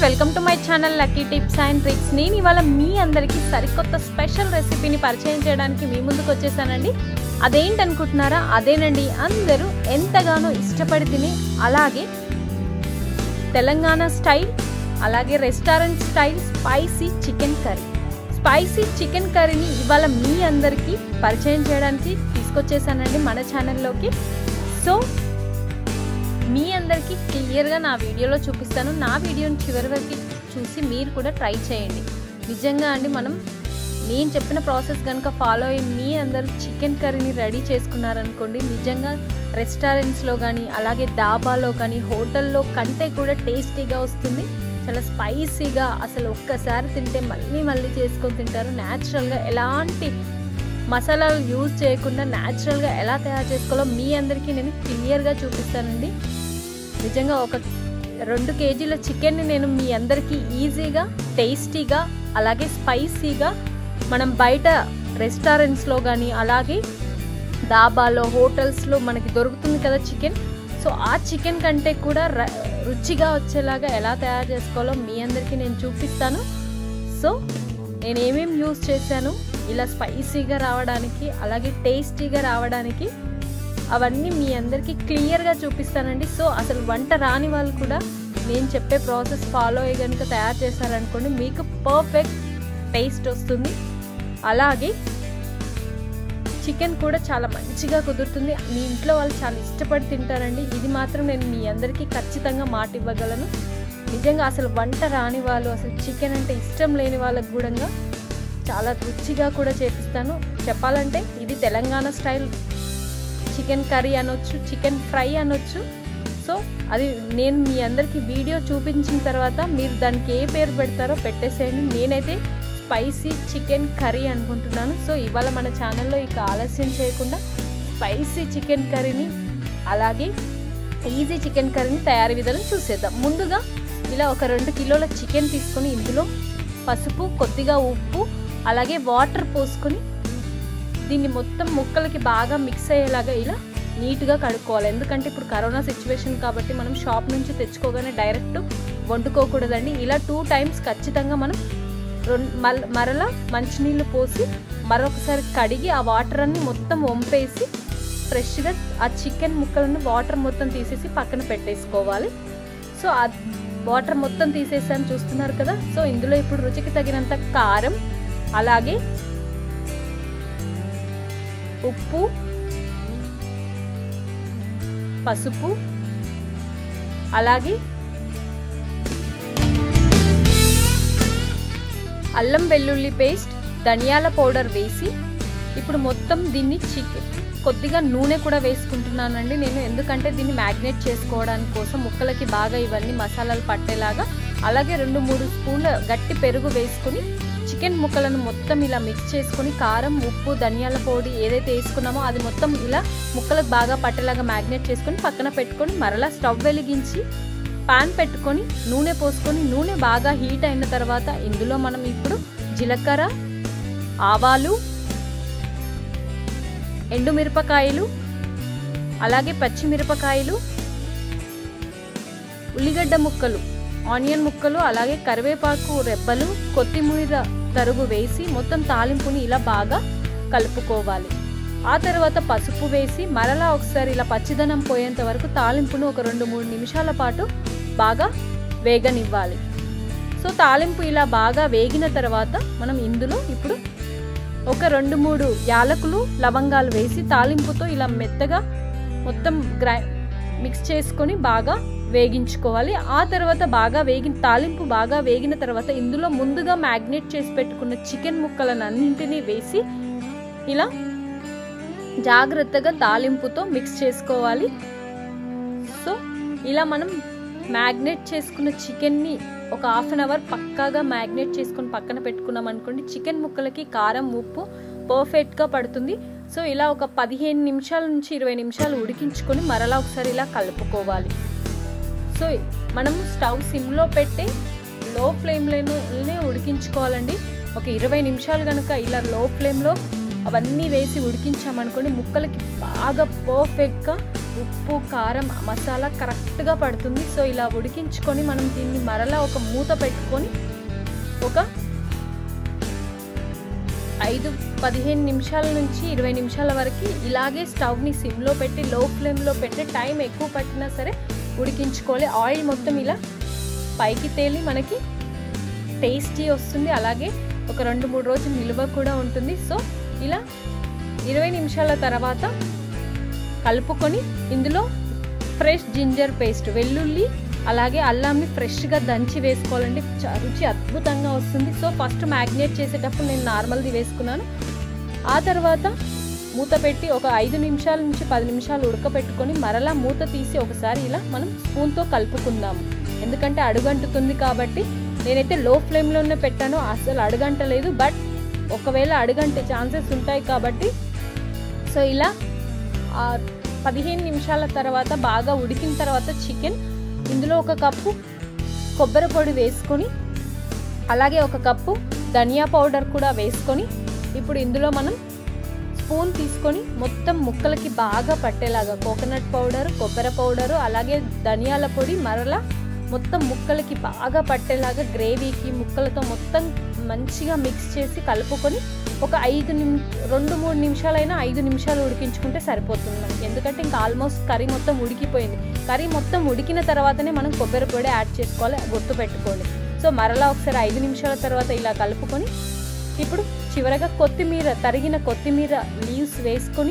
welcome to my channel lucky tips and tricks నేను ఇవాళ మీ అందరికీ సరికొత్త స్పెషల్ రెసిపీని పరిచయం చేయడానికి మీ ముందుకు వచ్చేసానండి అదేంటనుకుంటున్నారా అదేనండి అందరూ ఎంతగానో ఇష్టపడి తిని అలాగే తెలంగాణ స్టైల్ అలాగే restaurant style spicy chicken curry spicy chicken కర్రీని ఇవాళ మీ అందరికీ పరిచయం చేయడానికి తీసుకొచ్చేసానండి మన ఛానల్లోకి సో మీ అందరికీ క్లియర్గా నా వీడియోలో చూపిస్తాను నా వీడియోని చివరి వరకు చూసి మీరు కూడా ట్రై చేయండి నిజంగా అండి మనం నేను చెప్పిన ప్రాసెస్ కనుక ఫాలో అయ్యి మీ అందరూ చికెన్ కర్రీని రెడీ చేసుకున్నారనుకోండి నిజంగా రెస్టారెంట్స్లో కానీ అలాగే డాబాలో కానీ హోటల్లో కంటే కూడా టేస్టీగా వస్తుంది చాలా స్పైసీగా అసలు ఒక్కసారి తింటే మళ్ళీ మళ్ళీ చేసుకొని తింటారు న్యాచురల్గా ఎలాంటి మసాలాలు యూజ్ చేయకుండా న్యాచురల్గా ఎలా తయారు చేసుకోవాలో మీ అందరికీ నేను క్లియర్గా చూపిస్తానండి నిజంగా ఒక రెండు కేజీల చికెన్ని నేను మీ అందరికీ ఈజీగా టేస్టీగా అలాగే స్పైసీగా మనం బయట రెస్టారెంట్స్లో కానీ అలాగే డాబాలో హోటల్స్లో మనకి దొరుకుతుంది కదా చికెన్ సో ఆ చికెన్ కంటే కూడా రుచిగా వచ్చేలాగా ఎలా తయారు చేసుకోవాలో మీ అందరికీ నేను చూపిస్తాను సో నేను ఏమేమి యూజ్ చేశాను ఇలా స్పైసీగా రావడానికి అలాగే టేస్టీగా రావడానికి అవన్నీ మీ అందరికీ క్లియర్గా చూపిస్తానండి సో అసలు వంట రాని వాళ్ళు కూడా నేను చెప్పే ప్రాసెస్ ఫాలో అయ్యి కనుక తయారు చేశారనుకోండి మీకు పర్ఫెక్ట్ టేస్ట్ వస్తుంది అలాగే చికెన్ కూడా చాలా మంచిగా కుదురుతుంది మీ ఇంట్లో వాళ్ళు చాలా ఇష్టపడి తింటారండి ఇది మాత్రం నేను మీ అందరికీ ఖచ్చితంగా మాట ఇవ్వగలను నిజంగా అసలు వంట రాని వాళ్ళు అసలు చికెన్ అంటే ఇష్టం లేని వాళ్ళకు కూడా చాలా రుచిగా కూడా చేపిస్తాను చెప్పాలంటే ఇది తెలంగాణ స్టైల్ చికెన్ కర్రీ అనొచ్చు చికెన్ ఫ్రై అనొచ్చు సో అది నేను మీ అందరికీ వీడియో చూపించిన తర్వాత మీరు దానికి ఏ పేరు పెడతారో పెట్టేసేయండి నేనైతే స్పైసీ చికెన్ కర్రీ అనుకుంటున్నాను సో ఇవాళ మన ఛానల్లో ఇక ఆలస్యం చేయకుండా స్పైసీ చికెన్ కర్రీని అలాగే ఈజీ చికెన్ కర్రీని తయారీ విధానం చూసేద్దాం ముందుగా ఇలా ఒక రెండు కిలోల చికెన్ తీసుకొని ఇందులో పసుపు కొద్దిగా ఉప్పు అలాగే వాటర్ పోసుకొని దీన్ని మొత్తం ముక్కలకి బాగా మిక్స్ అయ్యేలాగా ఇలా నీట్గా కడుక్కోవాలి ఎందుకంటే ఇప్పుడు కరోనా సిచ్యువేషన్ కాబట్టి మనం షాప్ నుంచి తెచ్చుకోగానే డైరెక్ట్ వండుకోకూడదండి ఇలా టూ టైమ్స్ ఖచ్చితంగా మనం మరలా మంచినీళ్ళు పోసి మరొకసారి కడిగి ఆ వాటర్ అన్ని మొత్తం వంపేసి ఫ్రెష్గా ఆ చికెన్ ముక్కలను వాటర్ మొత్తం తీసేసి పక్కన పెట్టేసుకోవాలి సో ఆ వాటర్ మొత్తం తీసేసాను చూస్తున్నారు కదా సో ఇందులో ఇప్పుడు రుచికి తగినంత కారం అలాగే ఉప్పు పసుపు అలాగే అల్లం వెల్లుల్లి పేస్ట్ ధనియాల పౌడర్ వేసి ఇప్పుడు మొత్తం దీన్ని చికెన్ కొద్దిగా నూనె కూడా వేసుకుంటున్నానండి నేను ఎందుకంటే దీన్ని మ్యాగ్నేట్ చేసుకోవడానికి కోసం ముక్కలకి బాగా ఇవన్నీ మసాలాలు పట్టేలాగా అలాగే రెండు మూడు స్పూన్ల గట్టి పెరుగు వేసుకుని చికెన్ ముక్కలను మొత్తం ఇలా మిక్స్ చేసుకుని కారం ఉప్పు ధనియాల పొడి ఏదైతే వేసుకున్నామో అది మొత్తం ఇలా ముక్కలకు బాగా పట్టేలాగా మ్యాగ్నేట్ చేసుకొని పక్కన పెట్టుకొని మరలా స్టవ్ వెలిగించి పాన్ పెట్టుకొని నూనె పోసుకొని నూనె బాగా హీట్ అయిన తర్వాత ఇందులో మనం ఇప్పుడు జీలకర్ర ఆవాలు ఎండుమిరపకాయలు అలాగే పచ్చిమిరపకాయలు ఉల్లిగడ్డ ముక్కలు ఆనియన్ ముక్కలు అలాగే కరివేపాకు రెబ్బలు కొత్తిమీర తరుగు వేసి మొత్తం తాలింపుని ఇలా బాగా కలుపుకోవాలి ఆ తర్వాత పసుపు వేసి మరలా ఒకసారి ఇలా పచ్చిదనం పోయేంత వరకు తాలింపును ఒక రెండు మూడు నిమిషాల పాటు బాగా వేగనివ్వాలి సో తాలింపు ఇలా బాగా వేగిన తర్వాత మనం ఇందులో ఇప్పుడు ఒక రెండు మూడు యాలకులు లవంగాలు వేసి తాలింపుతో ఇలా మెత్తగా మొత్తం గ్రై మిక్స్ చేసుకొని బాగా వేగించుకోవాలి ఆ తర్వాత బాగా వేగిన తాలింపు బాగా వేగిన తర్వాత ఇందులో ముందుగా మ్యాగ్నేట్ చేసి పెట్టుకున్న చికెన్ ముక్కలను అన్నింటినీ వేసి ఇలా జాగ్రత్తగా తాలింపుతో మిక్స్ చేసుకోవాలి సో ఇలా మనం మ్యాగ్నేట్ చేసుకున్న చికెన్ని ఒక హాఫ్ అన్ అవర్ పక్కాగా మ్యాగ్నేట్ చేసుకుని పక్కన పెట్టుకున్నాం అనుకోండి చికెన్ ముక్కలకి కారం ఉప్పు పర్ఫెక్ట్గా పడుతుంది సో ఇలా ఒక పదిహేను నిమిషాల నుంచి ఇరవై నిమిషాలు ఉడికించుకొని మరలా ఒకసారి ఇలా కలుపుకోవాలి సో మనం స్టవ్ సిమ్లో పెట్టి లో ఫ్లేమ్లోనే ఉడికించుకోవాలండి ఒక ఇరవై నిమిషాలు కనుక ఇలా లో ఫ్లేమ్లో అవన్నీ వేసి ఉడికించామనుకోండి ముక్కలకి బాగా పర్ఫెక్ట్గా ఉప్పు కారం మసాలా కరెక్ట్గా పడుతుంది సో ఇలా ఉడికించుకొని మనం దీన్ని మరలా ఒక మూత పెట్టుకొని ఒక ఐదు పదిహేను నిమిషాల నుంచి ఇరవై నిమిషాల వరకు ఇలాగే స్టవ్ని సిమ్లో పెట్టి లో ఫ్లేమ్లో పెట్టి టైం ఎక్కువ పట్టినా సరే ఉడికించుకోవాలి ఆయిల్ మొత్తం ఇలా పైకి తేలి మనకి టేస్టీ వస్తుంది అలాగే ఒక రెండు మూడు రోజులు నిల్వ కూడా ఉంటుంది సో ఇలా ఇరవై నిమిషాల తర్వాత కలుపుకొని ఇందులో ఫ్రెష్ జింజర్ పేస్ట్ వెల్లుల్లి అలాగే అల్లంని ఫ్రెష్గా దంచి వేసుకోవాలండి చ- రుచి అద్భుతంగా వస్తుంది సో ఫస్ట్ మ్యాగ్నేట్ చేసేటప్పుడు నేను నార్మల్ది వేసుకున్నాను ఆ తర్వాత మూత పెట్టి ఒక ఐదు నిమిషాల నుంచి పది నిమిషాలు ఉడకపెట్టుకొని మరలా మూత తీసి ఒకసారి ఇలా మనం స్పూన్తో కలుపుకుందాము ఎందుకంటే అడుగంటుతుంది కాబట్టి నేనైతే లో ఫ్లేమ్లోనే పెట్టాను అసలు అడుగంటలేదు బట్ ఒకవేళ అడుగంటే ఛాన్సెస్ ఉంటాయి కాబట్టి సో ఇలా ఆ పదిహేను నిమిషాల తర్వాత బాగా ఉడికిన తర్వాత చికెన్ ఇందులో ఒక కప్పు కొబ్బరి పొడి వేసుకొని అలాగే ఒక కప్పు ధనియా పౌడర్ కూడా వేసుకొని ఇప్పుడు ఇందులో మనం స్పూన్ తీసుకొని మొత్తం ముక్కలకి బాగా పట్టేలాగా కోకోనట్ పౌడర్ కొబ్బరి పౌడరు అలాగే ధనియాల పొడి మరలా మొత్తం ముక్కలకి బాగా పట్టేలాగా గ్రేవీకి ముక్కలతో మొత్తం మంచిగా మిక్స్ చేసి కలుపుకొని ఒక ఐదు నిమి రెండు మూడు నిమిషాలైనా ఐదు నిమిషాలు ఉడికించుకుంటే సరిపోతుంది మనకి ఎందుకంటే ఇంకా ఆల్మోస్ట్ కర్రీ మొత్తం ఉడికిపోయింది కర్రీ మొత్తం ఉడికిన తర్వాతనే మనం కొబ్బరి పొడి యాడ్ చేసుకోవాలి గుర్తు పెట్టుకోండి సో మరలా ఒకసారి ఐదు నిమిషాల తర్వాత ఇలా కలుపుకొని ఇప్పుడు చివరగా కొత్తిమీర తరిగిన కొత్తిమీర లీవ్స్ వేసుకొని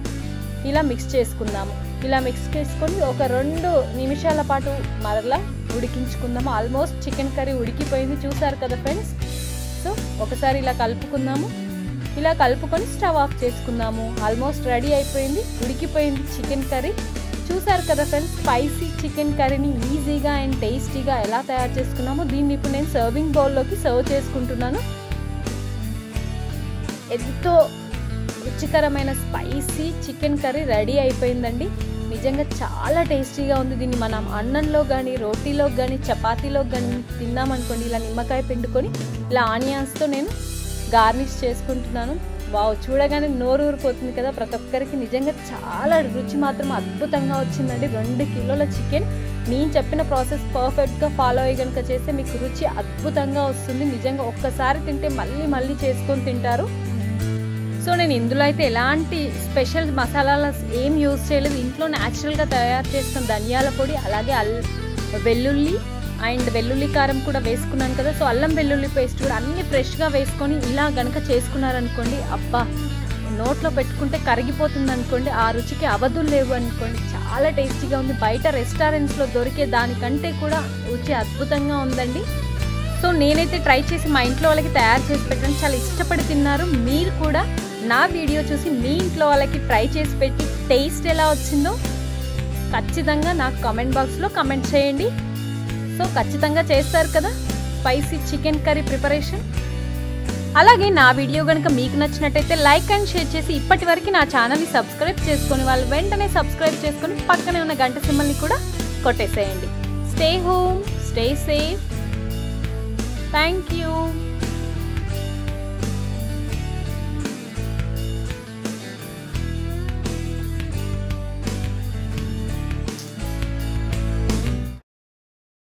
ఇలా మిక్స్ చేసుకుందాము ఇలా మిక్స్ చేసుకొని ఒక రెండు నిమిషాల పాటు మరలా ఉడికించుకుందాము ఆల్మోస్ట్ చికెన్ కర్రీ ఉడికిపోయింది చూసారు కదా ఫ్రెండ్స్ సో ఒకసారి ఇలా కలుపుకుందాము ఇలా కలుపుకొని స్టవ్ ఆఫ్ చేసుకుందాము ఆల్మోస్ట్ రెడీ అయిపోయింది ఉడికిపోయింది చికెన్ కర్రీ చూసారు కదా ఫ్రెండ్స్ స్పైసీ చికెన్ కర్రీని ఈజీగా అండ్ టేస్టీగా ఎలా తయారు చేసుకున్నామో దీన్ని ఇప్పుడు నేను సర్వింగ్ బౌల్లోకి సర్వ్ చేసుకుంటున్నాను ఎంతో రుచికరమైన స్పైసీ చికెన్ కర్రీ రెడీ అయిపోయిందండి నిజంగా చాలా టేస్టీగా ఉంది దీన్ని మనం అన్నంలో కానీ రోటీలో కానీ చపాతీలో కానీ తిన్నామనుకోండి ఇలా నిమ్మకాయ పిండుకొని ఇలా ఆనియన్స్తో నేను గార్నిష్ చేసుకుంటున్నాను వావ్ చూడగానే నోరు ఊరిపోతుంది కదా ప్రతి ఒక్కరికి నిజంగా చాలా రుచి మాత్రం అద్భుతంగా వచ్చిందండి రెండు కిలోల చికెన్ నేను చెప్పిన ప్రాసెస్ పర్ఫెక్ట్గా ఫాలో అయ్యి కనుక చేస్తే మీకు రుచి అద్భుతంగా వస్తుంది నిజంగా ఒక్కసారి తింటే మళ్ళీ మళ్ళీ చేసుకొని తింటారు సో నేను ఇందులో అయితే ఎలాంటి స్పెషల్ మసాలాలు ఏం యూజ్ చేయలేదు ఇంట్లో న్యాచురల్గా తయారు చేసిన ధనియాల పొడి అలాగే అల్ వెల్లుల్లి అండ్ వెల్లుల్లి కారం కూడా వేసుకున్నాను కదా సో అల్లం వెల్లుల్లి పేస్ట్ కూడా అన్ని ఫ్రెష్గా వేసుకొని ఇలా గనక చేసుకున్నారనుకోండి అబ్బా నోట్లో పెట్టుకుంటే కరిగిపోతుంది అనుకోండి ఆ రుచికి అవధులు లేవు అనుకోండి చాలా టేస్టీగా ఉంది బయట రెస్టారెంట్స్లో దొరికే దానికంటే కూడా రుచి అద్భుతంగా ఉందండి సో నేనైతే ట్రై చేసి మా ఇంట్లో వాళ్ళకి తయారు చేసి పెట్టాను చాలా ఇష్టపడి తిన్నారు మీరు కూడా నా వీడియో చూసి మీ ఇంట్లో వాళ్ళకి ట్రై చేసి పెట్టి టేస్ట్ ఎలా వచ్చిందో ఖచ్చితంగా నాకు కామెంట్ బాక్స్లో కమెంట్ చేయండి సో ఖచ్చితంగా చేస్తారు కదా స్పైసీ చికెన్ కర్రీ ప్రిపరేషన్ అలాగే నా వీడియో కనుక మీకు నచ్చినట్టయితే లైక్ అండ్ షేర్ చేసి ఇప్పటి వరకు నా ఛానల్ని సబ్స్క్రైబ్ చేసుకొని వాళ్ళు వెంటనే సబ్స్క్రైబ్ చేసుకొని పక్కనే ఉన్న గంట సింబల్ని కూడా కొట్టేసేయండి stay home stay safe thank you